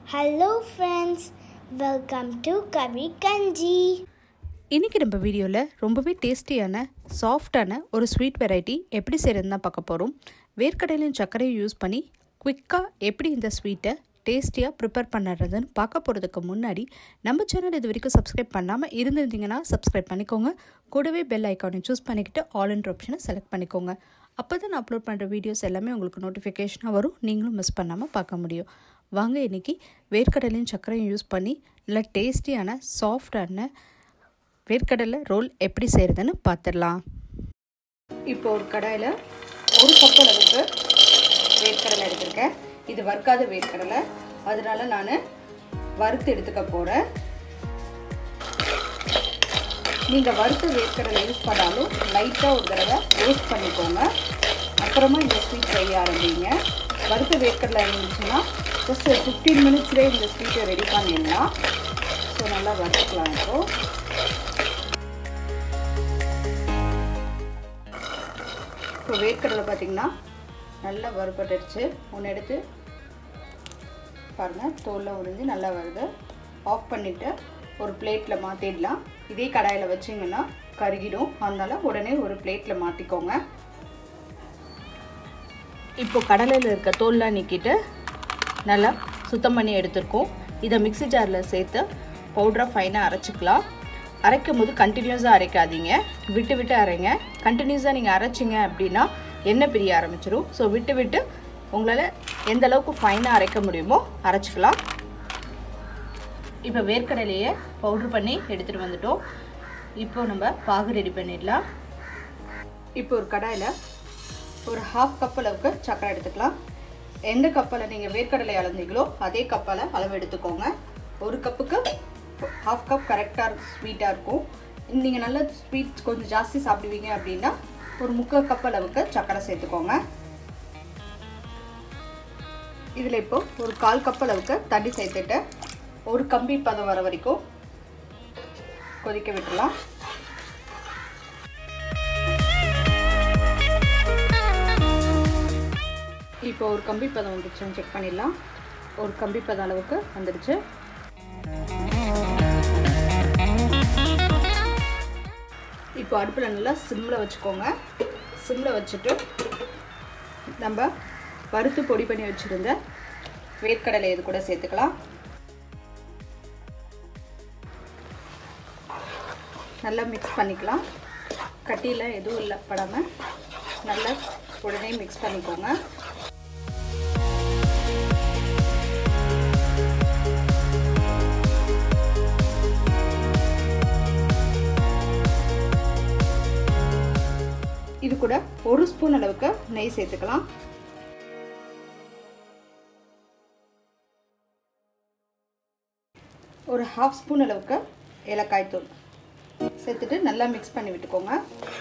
hello friends welcome to Kavi கஞ்சி இன்றைக்கி நம்ம வீடியோவில் ரொம்பவே டேஸ்டியான சாஃப்டான ஒரு ஸ்வீட் வெரைட்டி எப்படி செய்கிறதுன்னு தான் பார்க்க போகிறோம் வேர்க்கடலையும் சர்க்கரையும் யூஸ் பண்ணி குவிக்காக எப்படி இந்த ஸ்வீட்டை டேஸ்டியாக ப்ரிப்பேர் பண்ணுறதுன்னு பார்க்க போகிறதுக்கு முன்னாடி நம்ம சேனல் இது வரைக்கும் சப்ஸ்கிரைப் பண்ணாமல் இருந்திருந்தீங்கன்னா சப்ஸ்கிரைப் பண்ணிக்கோங்க கூடவே பெல் ஐக்கானை சூஸ் பண்ணிக்கிட்டு ஆல் இன் ஆப்ஷனை செலக்ட் பண்ணிக்கோங்க அப்போ தான் நான் அப்லோட் பண்ணுற வீடியோஸ் எல்லாமே உங்களுக்கு நோட்டிஃபிகேஷனாக வரும் நீங்களும் மிஸ் பண்ணாமல் பார்க்க முடியும் வாங்க இன்றைக்கி வேர்க்கடலையும் சர்க்கரையும் யூஸ் பண்ணி நல்லா டேஸ்டியான சாஃப்டான வேர்க்கடலை ரோல் எப்படி செய்கிறதுன்னு பார்த்துடலாம் இப்போ ஒரு கடாயில் ஒரு கப் அளவுக்கு வேர்க்கடலை எடுத்திருக்கேன் இது வறுக்காத வேர்க்கடலை அதனால நான் வறுத்து எடுத்துக்க போகிறேன் நீங்கள் வறுத்த வேர்க்கடலை யூஸ் பண்ணாலும் லைட்டாக ஒரு தடவை ரோஸ்ட் பண்ணிக்கோங்க அப்புறமா இந்த ஸ்வீட் செய்ய ஆரம்பிங்க வறுத்த வேர்க்கடலை இருந்துச்சுன்னா ஜஸ்ட் ஒரு ஃபிஃப்டீன் மினிட்ஸ்லேயே இந்த ஸ்வீட்டை ரெடி பண்ணிடலாம் ஸோ நல்லா வறுத்துக்கலாம் இப்போது இப்போ வேர்க்கடலை பார்த்திங்கன்னா நல்லா வறுப்பட்டுடுச்சு ஒன்று எடுத்து பாருங்கள் தோலில் உறிஞ்சி நல்லா வருது ஆஃப் பண்ணிவிட்டு ஒரு பிளேட்டில் மாற்றிடலாம் இதே கடாயில் வச்சிங்கன்னா கருகிடும் அதனால் உடனே ஒரு பிளேட்டில் மாற்றிக்கோங்க இப்போ கடலையில் இருக்க தோல்லாம் நீக்கிட்டு நல்லா சுத்தம் பண்ணி எடுத்துருக்கோம் இதை மிக்சி ஜாரில் சேர்த்து பவுடராக ஃபைனாக அரைச்சிக்கலாம் அரைக்கும் போது கண்டினியூஸாக அரைக்காதீங்க விட்டு விட்டு அரைங்க கண்டினியூஸாக நீங்கள் அரைச்சிங்க அப்படின்னா எண்ணெய் பிரிய ஆரம்பிச்சிடும் ஸோ விட்டு விட்டு உங்களால் எந்த அளவுக்கு ஃபைனாக அரைக்க முடியுமோ அரைச்சிக்கலாம் இப்போ வேர்க்கடலையை பவுட்ரு பண்ணி எடுத்துகிட்டு வந்துட்டோம் இப்போ நம்ம பாகு ரெடி பண்ணிடலாம் இப்போ ஒரு கடாயில் ஒரு ஹாஃப் கப் அளவுக்கு சக்கரை எடுத்துக்கலாம் எந்த கப்பில் நீங்கள் வேர்க்கடலை அளந்தீங்களோ அதே கப்பால் அளவு எடுத்துக்கோங்க ஒரு கப்புக்கு ஹாஃப் கப் கரெக்டாக ஸ்வீட்டாக இருக்கும் நீங்கள் நல்ல ஸ்வீட் கொஞ்சம் ஜாஸ்தி சாப்பிடுவீங்க அப்படின்னா ஒரு முக்கால் கப் அளவுக்கு சக்கரை சேர்த்துக்கோங்க இதில் இப்போ ஒரு கால் கப் அளவுக்கு தண்ணி சேர்த்துட்டு ஒரு கம்பி பதம் வர வரைக்கும் கொதிக்க விட்டுடலாம் இப்போ ஒரு கம்பி பதம் வந்துருச்சுன்னு செக் பண்ணிடலாம் ஒரு கம்பி பதம் அளவுக்கு வந்துடுச்சு இப்போ அடுப்பில் நல்லா சிம்மில் வச்சுக்கோங்க சிம்மில் வச்சுட்டு நம்ம வறுத்து பொடி பண்ணி வச்சுருந்த வேர்க்கடலை இது கூட சேர்த்துக்கலாம் நல்லா மிக்ஸ் பண்ணிக்கலாம் கட்டியில் எதுவும் இல்லை படாமல் நல்லா உடனே மிக்ஸ் பண்ணிக்கோங்க இது கூட ஒரு ஸ்பூன் அளவுக்கு நெய் சேர்த்துக்கலாம் ஒரு ஹாஃப் ஸ்பூன் அளவுக்கு ஏலக்காய் தூள் சேர்த்துட்டு நல்லா மிக்ஸ் பண்ணி விட்டுக்கோங்க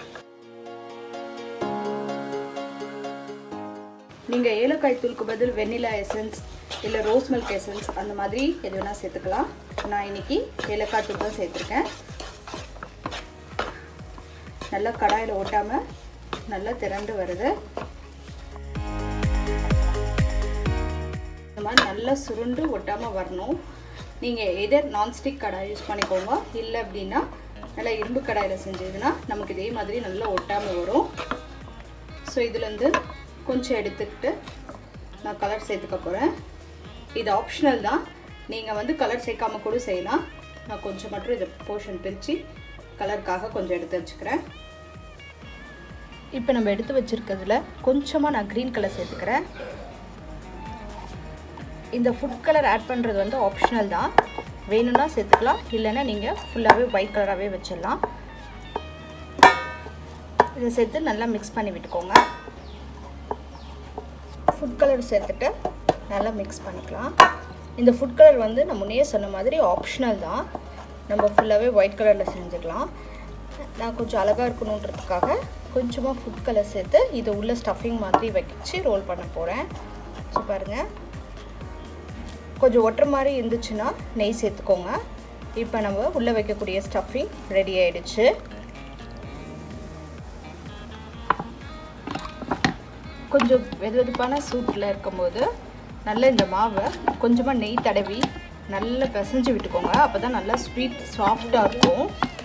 நீங்கள் ஏலக்காய் தூளுக்கு பதில் வெண்ணிலா எசன்ஸ் இல்லை ரோஸ் மில்க் எசன்ஸ் அந்த மாதிரி எது வேணால் சேர்த்துக்கலாம் நான் இன்றைக்கி ஏலக்காய் தூள் தான் சேர்த்துருக்கேன் நல்லா கடாயில் ஓட்டாமல் நல்லா திரண்டு வருது இந்த மாதிரி நல்லா சுருண்டு ஒட்டாமல் வரணும் நீங்கள் எதர் நான்ஸ்டிக் கடாய் யூஸ் பண்ணிக்கோங்க இல்லை அப்படின்னா நல்லா இரும்பு கடாயில் செஞ்சதுன்னா நமக்கு இதே மாதிரி நல்லா ஒட்டாமல் வரும் ஸோ இதுலேருந்து கொஞ்சம் எடுத்துக்கிட்டு நான் கலர் சேர்த்துக்க போகிறேன் இது ஆப்ஷனல் தான் நீங்கள் வந்து கலர் சேர்க்காம கூட செய்யலாம் நான் கொஞ்சம் மட்டும் இதை போர்ஷன் பிரித்து கலருக்காக கொஞ்சம் எடுத்து வச்சுக்கிறேன் இப்போ நம்ம எடுத்து வச்சுருக்கிறதுல கொஞ்சமாக நான் க்ரீன் கலர் சேர்த்துக்கிறேன் இந்த ஃபுட் கலர் ஆட் பண்ணுறது வந்து ஆப்ஷனல் தான் வேணும்னா சேர்த்துக்கலாம் இல்லைன்னா நீங்கள் ஃபுல்லாகவே ஒயிட் கலராகவே வச்சிடலாம் இதை சேர்த்து நல்லா மிக்ஸ் பண்ணி விட்டுக்கோங்க ஃபுட் கலர் சேர்த்துட்டு நல்லா மிக்ஸ் பண்ணிக்கலாம் இந்த ஃபுட் கலர் வந்து நான் முன்னே சொன்ன மாதிரி ஆப்ஷனல் தான் நம்ம ஃபுல்லாகவே ஒயிட் கலரில் செஞ்சுக்கலாம் நான் கொஞ்சம் அழகாக இருக்கணுன்றதுக்காக கொஞ்சமாக ஃபுட் கலர் சேர்த்து இதை உள்ள ஸ்டஃபிங் மாதிரி வச்சு ரோல் பண்ண போகிறேன் ஸோ பாருங்கள் கொஞ்சம் ஒட்டுற மாதிரி இருந்துச்சுன்னா நெய் சேர்த்துக்கோங்க இப்போ நம்ம உள்ளே வைக்கக்கூடிய ஸ்டஃபிங் ரெடி ஆயிடுச்சு கொஞ்சம் வெது வெதுப்பான சூட்டில் இருக்கும்போது நல்லா இந்த மாவை கொஞ்சமாக நெய் தடவி நல்லா பிசைஞ்சு விட்டுக்கோங்க அப்போ தான் நல்லா ஸ்வீட் சாஃப்டாக இருக்கும்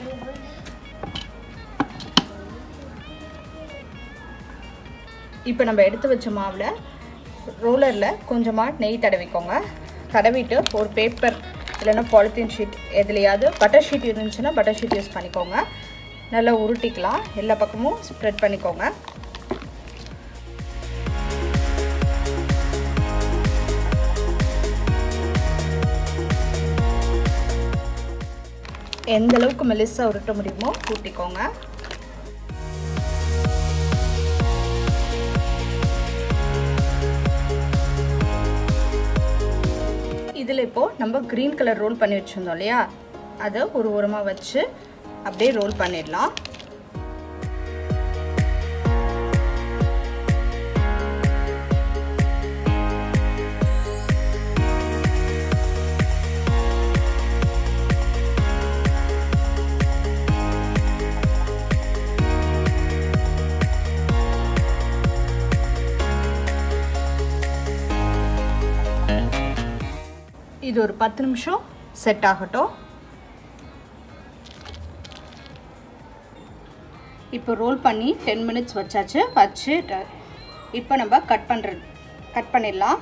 இப்போ நம்ம எடுத்து வச்ச மாவில் ரோலரில் கொஞ்சமாக நெய் தடவிக்கோங்க தடவிட்டு ஒரு பேப்பர் இல்லைன்னா பாலித்தீன் ஷீட் எதுலையாவது பட்டர் ஷீட் இருந்துச்சுன்னா பட்டர் ஷீட் யூஸ் பண்ணிக்கோங்க நல்லா உருட்டிக்கலாம் எல்லா பக்கமும் ஸ்ப்ரெட் பண்ணிக்கோங்க எந்த அளவுக்கு மெலிசாக உருட்ட முடியுமோ ஊட்டிக்கோங்க இதில் இப்போது நம்ம க்ரீன் கலர் ரோல் பண்ணி வச்சுருந்தோம் இல்லையா அதை ஒரு உரமாக வச்சு அப்படியே ரோல் பண்ணிடலாம் இது ஒரு பத்து நிமிஷம் செட் ஆகட்டும் இப்போ ரோல் பண்ணி டென் மினிட்ஸ் வச்சாச்சு வச்சு இப்போ நம்ம கட் பண்ணுறது கட் பண்ணிடலாம்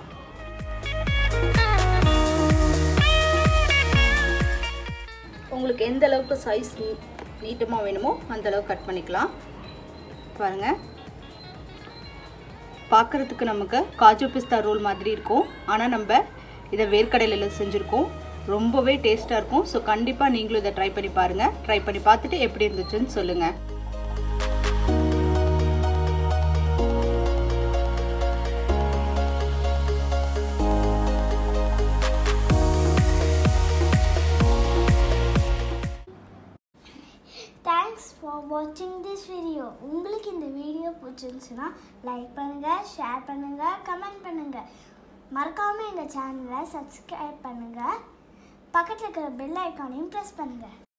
உங்களுக்கு எந்த அளவுக்கு சைஸ் நீட்டமாக வேணுமோ அந்த அளவுக்கு கட் பண்ணிக்கலாம் பாருங்கள் பார்க்குறதுக்கு நமக்கு காஜு பிஸ்தா ரோல் மாதிரி இருக்கும் ஆனால் நம்ம இதை வேர்க்கடலையில் செஞ்சுருக்கோம் ரொம்பவே டேஸ்ட்டாக இருக்கும் ஸோ கண்டிப்பாக நீங்களும் இதை ட்ரை பண்ணி பாருங்கள் ட்ரை பண்ணி பார்த்துட்டு எப்படி இருந்துச்சுன்னு சொல்லுங்கள் தேங்க்ஸ் ஃபார் வாட்சிங் திஸ் வீடியோ உங்களுக்கு இந்த வீடியோ பிடிச்சிருந்துச்சுன்னா லைக் பண்ணுங்கள் ஷேர் பண்ணுங்கள் கமெண்ட் பண்ணுங்கள் மறக்காமல் எங்கள் சேனலை சப்ஸ்கிரைப் பண்ணுங்கள் பக்கத்தில் இருக்கிற பெல் ஐக்கானையும் ப்ரெஸ் பண்ணுங்கள்